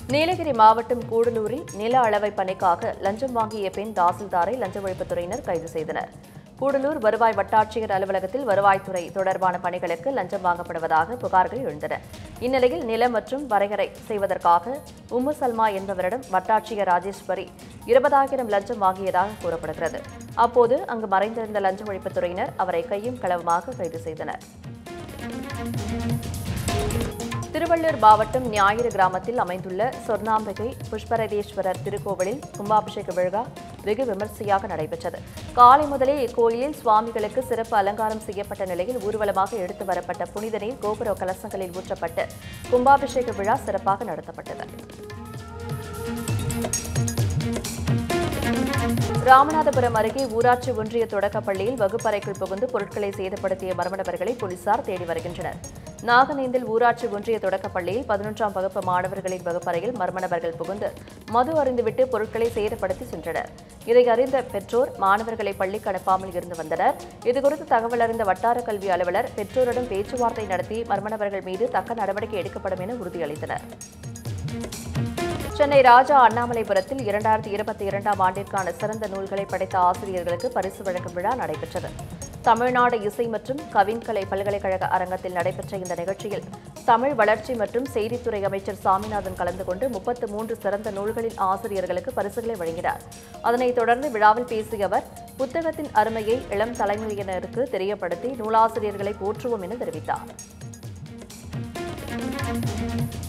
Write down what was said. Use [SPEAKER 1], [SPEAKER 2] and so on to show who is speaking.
[SPEAKER 1] நீலகிரி மாவட்டம் கூடலூரில் நில அளவை பணிக்காக லஞ்சம் வாங்கிய பெண் தாசில்தாரை லஞ்ச ஒழிப்புத்துறையினர் கைது செய்தனர் கூடலூர் வருவாய் வட்டாட்சியர் அலுவலகத்தில் வருவாய்த்துறை தொடர்பான பணிகளுக்கு லஞ்சம் வாங்கப்படுவதாக புகார்கள் எழுந்தன இந்நிலையில் நிலம் மற்றும் வரையறை செய்வதற்காக உம்மு சல்மா என்பவரிடம் வட்டாட்சியர் ராஜேஸ்வரி இருபதாயிரம் லஞ்சம் வாங்கியதாக கூறப்படுகிறது அப்போது அங்கு மறைந்திருந்த லஞ்ச ஒழிப்புத்துறையினர் அவரை கையும் களவுமாக கைது செய்தனர் திருவள்ளூர் மாவட்டம் ஞாயிறு கிராமத்தில் அமைந்துள்ள சொர்ணாம்பிகை புஷ்பரதேஸ்வரர் திருக்கோவிலில் கும்பாபிஷேக விழா வெகு விமர்சையாக நடைபெற்றது காலை முதலே இக்கோயிலில் சுவாமிகளுக்கு சிறப்பு அலங்காரம் செய்யப்பட்ட நிலையில் ஊர்வலமாக எடுத்து வரப்பட்ட புனித நீர் கோபுர கலசங்களில் ஊற்றப்பட்டு கும்பாபிஷேக விழா சிறப்பாக நடத்தப்பட்டது ராமநாதபுரம் அருகே ஊராட்சி ஒன்றிய தொடக்கப் பள்ளியில் வகுப்பறைக்குள் புகுந்து பொருட்களை சேதப்படுத்திய மர்ம நபர்களை போலீசார் தேடி வருகின்றனர் நாகநேந்தில் ஊராட்சி ஒன்றிய தொடக்கப் பள்ளியில் பதினொன்றாம் வகுப்பு மாணவர்களின் வகுப்பறையில் மர்ம நபர்கள் புகுந்து மது அறிந்துவிட்டு பொருட்களை சேதப்படுத்தி சென்றனர் இதை அறிந்த பெற்றோர் மாணவர்களை பள்ளிக்கு அனுப்பாமல் இருந்து வந்தனர் இதுகுறித்து தகவல் அறிந்த வட்டார கல்வி அலுவலர் பெற்றோரிடம் பேச்சுவார்த்தை நடத்தி மர்ம நபர்கள் மீது தக்க நடவடிக்கை எடுக்கப்படும் என உறுதியளித்தனர் சென்னை ராஜா அண்ணாமலைபுரத்தில் இரண்டாயிரத்தி இருபத்தி இரண்டாம் ஆண்டிற்கான சிறந்த நூல்களை படைத்த ஆசிரியர்களுக்கு பரிசு வழங்கும் விழா நடைபெற்றது தமிழ்நாடு இசை மற்றும் கவின்கலை பல்கலைக்கழக அரங்கத்தில் நடைபெற்ற இந்த நிகழ்ச்சியில் தமிழ் வளர்ச்சி மற்றும் செய்தித்துறை அமைச்சர் சாமிநாதன் கலந்து கொண்டு முப்பத்து மூன்று சிறந்த நூல்களின் ஆசிரியர்களுக்கு பரிசுகளை வழங்கினார் அதனைத் தொடர்ந்து விழாவில் பேசிய அவர் புத்தகத்தின் அருமையை இளம் தலைமுறையினருக்கு தெரியப்படுத்தி நூலாசிரியர்களை போற்றுவோம் என தெரிவித்தார்